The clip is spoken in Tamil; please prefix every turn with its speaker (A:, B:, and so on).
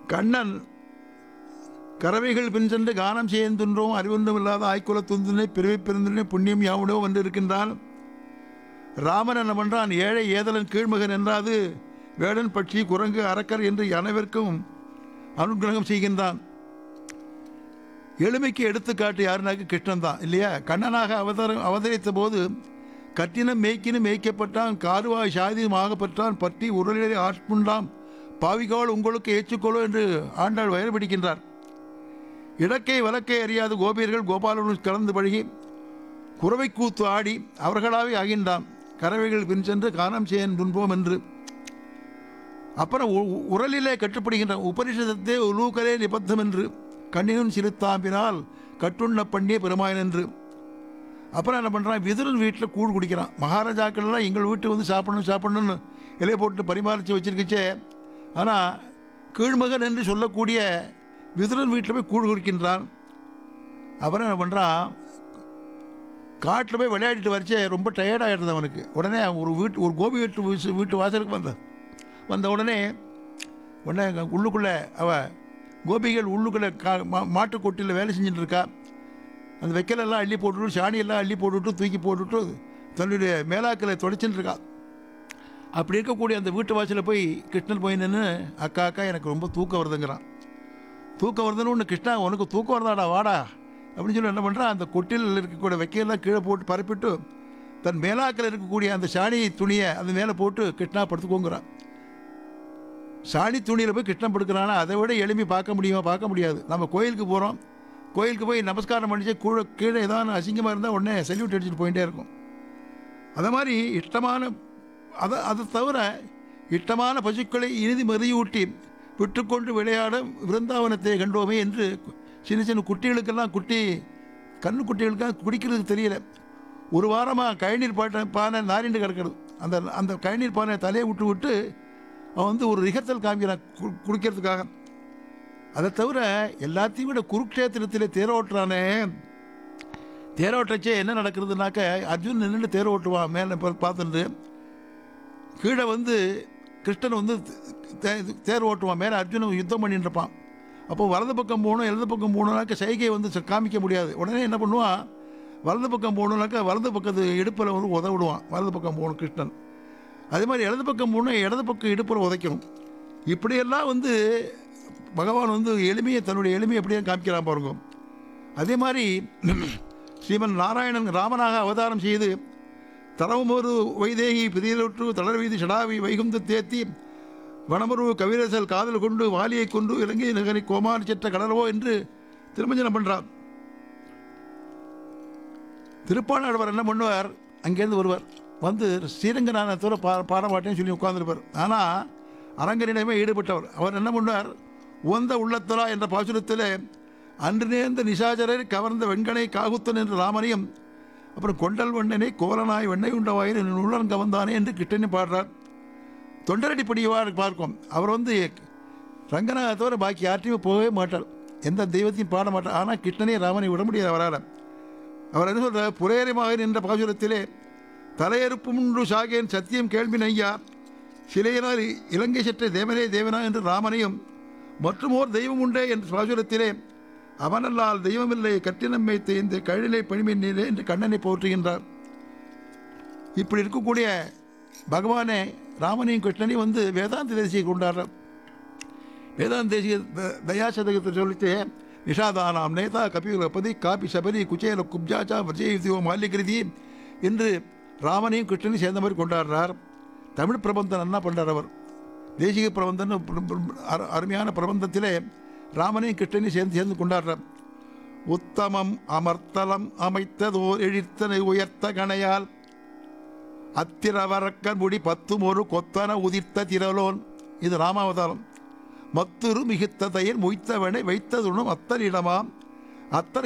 A: கண்ணன் கறவைகள் பின் சென்று கானம் செய்யந்துன்றோம் அறிவொன்றும் இல்லாத ஆய்க்குல துந்தினை பிறவி பிறந்தினை புண்ணியம் யாவுடோ வந்து இருக்கின்றான் ராமன் என்ன பண்றான் ஏழை ஏதலன் கீழ்மகன் என்றாது வேடன் பட்சி குரங்கு அரக்கர் என்று அனைவருக்கும் அனுகிரகம் செய்கின்றான் எளிமைக்கு எடுத்துக்காட்டு யாருனாக்க கிருஷ்ணன் தான் இல்லையா கண்ணனாக அவதர அவதரித்த போது கட்டினம் மேய்க்கினும் மேய்க்கப்பட்டான் காருவாய் சாதியுமாக பெற்றான் பற்றி உடலிலே ஆட்கொண்டாம் பாவிகால் உங்களுக்கு ஏற்றுக்கொள்ளோ என்று ஆண்டாள் வயல் பிடிக்கின்றார் இடக்கை வழக்கை அறியாத கோபியர்கள் கோபாலனுடன் கலந்து பழகி குறவை கூத்து ஆடி அவர்களாவே ஆகின்றான் கறவைகள் பின் சென்று காணம் செய்யன் துன்போம் என்று அப்புறம் உ- உ- உரலிலே கட்டுப்படுகின்ற உபனிஷதத்தே உலூக்கலே நிபத்தம் என்று கண்ணினும் சிறுத்தாம்பினால் கட்டுண்ண பண்ணிய பெருமாயன் என்று அப்புறம் என்ன பண்ணுறான் விதுரன் வீட்டில் கூழ் குடிக்கிறான் மகாராஜாக்கள்லாம் எங்கள் வீட்டு வந்து சாப்பிடணும் சாப்பிடணும்னு இலையை போட்டு பரிமாறிச்சு வச்சிருக்கச்சே ஆனால் கீழ்மகன் என்று சொல்லக்கூடிய விதுரன் வீட்டில் போய் கூழ் குடிக்கின்றான் அப்புறம் என்ன பண்ணுறான் காட்டில் போய் விளையாடிட்டு வரைச்சே ரொம்ப டயர்டாகிடுது அவனுக்கு உடனே அவன் ஒரு வீட்டு ஒரு கோபி வீட்டு வீசு- வீட்டு வாசலுக்கு வந்த வந்த உடனே உடனே அங்க உள்ளுக்குள்ளே அவ கோபிகள் உள்ளுக்குள்ளே கா மா மாட்டுக் கொட்டியில் வேலை செஞ்சுட்டு இருக்கா அந்த வைக்கலெல்லாம் அள்ளி போட்டுட்டு சாணியெல்லாம் அள்ளி போட்டுட்டு தூக்கி போட்டுட்டு தன்னுடைய மேலாக்களை தொடச்சிட்டு இருக்கா அப்படி இருக்கக்கூடிய அந்த வீட்டு வாசலில் போய் கிருஷ்ணன் போய் நின்று அக்கா அக்கா எனக்கு ரொம்ப தூக்கம் வருதுங்கிறான் தூக்கம் வருதுன்னு ஒன்று கிருஷ்ணா உனக்கு தூக்கம் வருதாடா வாடா அப்படின்னு சொல்லி என்ன பண்ணுறான் அந்த கொட்டில் இருக்கக்கூடிய வைக்கையெல்லாம் கீழே போட்டு பரப்பிட்டு தன் மேலாக்கில் இருக்கக்கூடிய அந்த சாணி துணியை அந்த மேலே போட்டு கிருஷ்ணா படுத்துக்கோங்கிறான் சாணி துணியில் போய் கிருஷ்ணன் படுக்கிறானா அதை விட எளிமை பார்க்க முடியுமா பார்க்க முடியாது நம்ம கோயிலுக்கு போகிறோம் கோயிலுக்கு போய் நமஸ்காரம் பண்ணிச்சு கீழே கீழே ஏதாவது அசிங்கமாக இருந்தால் உடனே சல்யூட் அடிச்சுட்டு போயிட்டே இருக்கும் அதை மாதிரி இஷ்டமான அதை அதை தவிர இஷ்டமான பசுக்களை இனிதி மறியூட்டி விட்டுக்கொண்டு விளையாட விருந்தாவனத்தை கண்டோமே என்று சின்ன சின்ன குட்டிகளுக்கெல்லாம் குட்டி கண்ணு குட்டிகளுக்கெல்லாம் குடிக்கிறதுக்கு தெரியல ஒரு வாரமாக கழநீர் பாட்டை பானை நாரிண்டு கிடக்கிறது அந்த அந்த கழநீர் பானை தலையை விட்டு விட்டு அவன் வந்து ஒரு ரிஹர்சல் காமிக்கிறான் கு- குடிக்கிறதுக்காக அதை தவிர எல்லாத்தையும் விட குருக்ஷேத்திரத்தில் தேரோட்டுறானே தேரோட்டச்சே என்ன நடக்கிறதுனாக்க அர்ஜுன் நின்று தேர் ஓட்டுவான் மேலே பார்த்துட்டு கீழே வந்து கிருஷ்ணன் வந்து தே- தேர் ஓட்டுவான் மேலே அர்ஜுனன் யுத்தம் பண்ணிட்டு இருப்பான் அப்போ வலது பக்கம் போகணும் இடது பக்கம் போகணுனாக்க சைகை வந்து ச- காமிக்க முடியாது உடனே என்ன பண்ணுவான் வலது பக்கம் போகணுனாக்கா வலது பக்கத்து இடுப்பில் வந்து உதவிடுவான் வலது பக்கம் போகணும் கிருஷ்ணன் அதே மாதிரி இடது பக்கம் போகணும் இடது பக்கம் இடுப்பில் உதைக்கணும் இப்படியெல்லாம் வந்து பகவான் வந்து எளிமையை தன்னுடைய எளிமையை எப்படியே காமிக்கிறான் பாருங்க அதே மாதிரி ஸ்ரீமன் நாராயணன் ராமனாக அவதாரம் செய்து தரவுமொரு வைதேகி பிரியலுற்று தளர்வீதி ஷடாவி வைகுந்த தேத்தி வனமரு கவிரசல் காதல் கொண்டு வாலியை கொண்டு இலங்கை நகரை கோமாரி செற்ற கடலவோ என்று திருமஞ்சனம் பண்ணுறார் திருப்பாணாழ்வார் என்ன பண்ணுவார் அங்கேருந்து வருவார் வந்து ஸ்ரீரங்கநாதத்தோட பா பாட மாட்டேன்னு சொல்லி உட்கார்ந்துருப்பார் ஆனால் அரங்கனிடமே ஈடுபட்டவர் அவர் என்ன பண்ணுவார் உந்த உள்ளத்தலா என்ற பாசுரத்தில் அன்று நேர்ந்த நிசாச்சரர் கவர்ந்த வெண்கனை காகுத்தன் என்ற ராமனையும் அப்புறம் கொண்டல் வண்ணனை கோலனாய் வெண்ணை உண்டவாயின் என் உள்ளன் கவர்ந்தானே என்று கிட்டனி பாடுறார் தொண்டரடி படிவார் பார்க்கும் அவர் வந்து ரங்கநாத தவிர பாக்கி யார்ட்டையுமே போகவே மாட்டார் எந்த தெய்வத்தையும் பாட மாட்டார் ஆனால் கிருஷ்ணனே ராமனை விட முடியாது அவரால் அவர் என்ன சொல்றார் புரேரமாக நின்ற பாசுரத்திலே தலையறுப்புமுண்டு சாகேன் சத்தியம் கேள்வி நையா சிலையினால் இலங்கை சற்ற தேவனே தேவனா என்று ராமனையும் மற்றும் ஓர் தெய்வம் உண்டே என்ற பாசுரத்திலே அவனல்லால் தெய்வமில்லை கட்டினம் வைத்து இந்த கழிலை பணிமின்னீரே என்று கண்ணனை போற்றுகின்றார் இப்படி இருக்கக்கூடிய பகவானே ராமனையும் கிருஷ்ணனையும் வந்து வேதாந்த தேசியை கொண்டாடுறார் வேதாந்த தேசிய த- தயாசதகத்தை சொல்லிட்டு நிஷாதானாம் நேதா கபிலபதி காபி சபரி குச்சேல குப்ஜாச்சா விஜயோ மால்யகிருதி என்று ராமனையும் கிருஷ்ணனையும் சேர்ந்த மாதிரி கொண்டாடுறார் தமிழ் பிரபந்தம் என்ன பண்ணுறார் அவர் தேசிக பிரபந்தம் அரு- அருமையான பிரபந்தத்திலே ராமனையும் கிருஷ்ணனையும் சேர்ந்து சேர்ந்து கொண்டாடுறார் உத்தமம் அமர்த்தலம் அமைத்ததோர் எழித்தனை உயர்த்த கணையால் அத்திரவரக்கன் முடி பத்தும் ஒரு கொத்தன உதிர்த்த திரலோன் இது ராமாவதாரம் மத்துரு மிகுத்த தயிர் மொய்த்தவனை வைத்ததுணும் அத்தனிடமாம் அத்தனை